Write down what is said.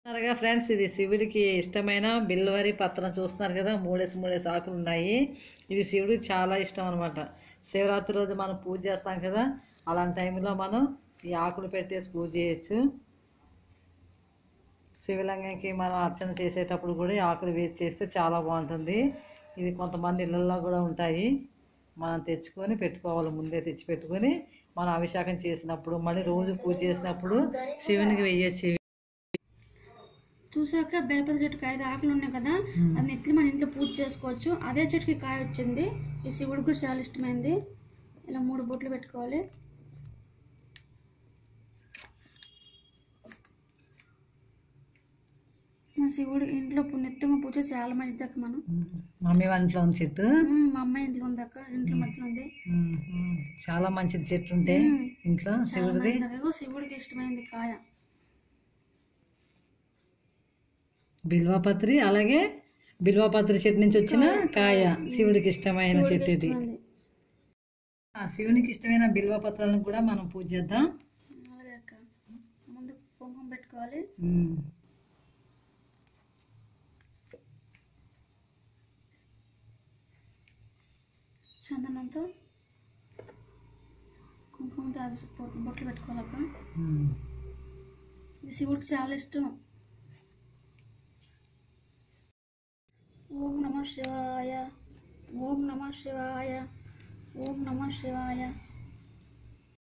చూస్తున్నారుగా ఫ్రెండ్స్ ఇది శివుడికి ఇష్టమైన బిల్వరి పత్రం చూస్తున్నారు కదా మూడేసి మూడేసి ఆకులు ఉన్నాయి ఇది శివుడికి చాలా ఇష్టం అనమాట శివరాత్రి రోజు మనం పూజ చేస్తాం కదా అలాంటి టైంలో మనం ఈ ఆకులు పెట్టేసి పూజ చేయొచ్చు శివలింగంకి మనం అర్చన చేసేటప్పుడు కూడా ఈ ఆకులు వేసి చేస్తే చాలా బాగుంటుంది ఇది కొంతమంది ఇళ్ళల్లో కూడా ఉంటాయి మనం తెచ్చుకొని పెట్టుకోవాలి ముందే తెచ్చి పెట్టుకొని మనం అభిషేకం చేసినప్పుడు మళ్ళీ రోజు పూజ చేసినప్పుడు శివునికి వెయ్యొచ్చు ఇవి. చూసాక బేలపతి చెట్టుకి ఐదు ఆకులు ఉన్నాయి కదా అది ఎట్లా మన ఇంట్లో పూజ చేసుకోవచ్చు అదే చెట్టుకి కాయ వచ్చింది ఈ శివుడికి కూడా చాలా ఇష్టమైంది ఇలా మూడు బొట్లు పెట్టుకోవాలి మా శివుడు ఇంట్లో నిత్యంగా పూజ చాలా మంచిది అక్క మనం మమ్మీ వాళ్ళ ఇంట్లో ఉంది చెట్టు ఉమ్, మా అమ్మాయి ఇంట్లో ఉంది అక్క ఇంట్లో మధ్యలో ఉంది ఉమ్, ఉమ్. చాలా మంచిది చెట్టు ఉంటే ఉమ్. ఇంట్లో చాలా శివుడిది మంచిది అక్క. ఇగో శివుడికి ఇష్టమైంది కాయ బిల్వపత్రి అలాగే బిల్వపత్రి చెట్టు నుంచి వచ్చిన కాయ శివుడికి ఇష్టమైన శివుడికి చెట్టు ఇది ఇష్టమైంది ఆ శివునికి ఇష్టమైన బిల్వపత్రాలను కూడా మనం పూజ చేద్దాం అలాగే అక్క ముందు కుంకుమ పెట్టుకోవాలి ఉమ్. చందనంతో కుంకుమతో అవి బొ- బొట్లు పెట్టుకోవాలక్క ఉమ్. ఇది శివుడికి చాలా ఇష్టం ఓం నమ శివాయ ఓం నమ శివాయ ఓం నమ శివాయ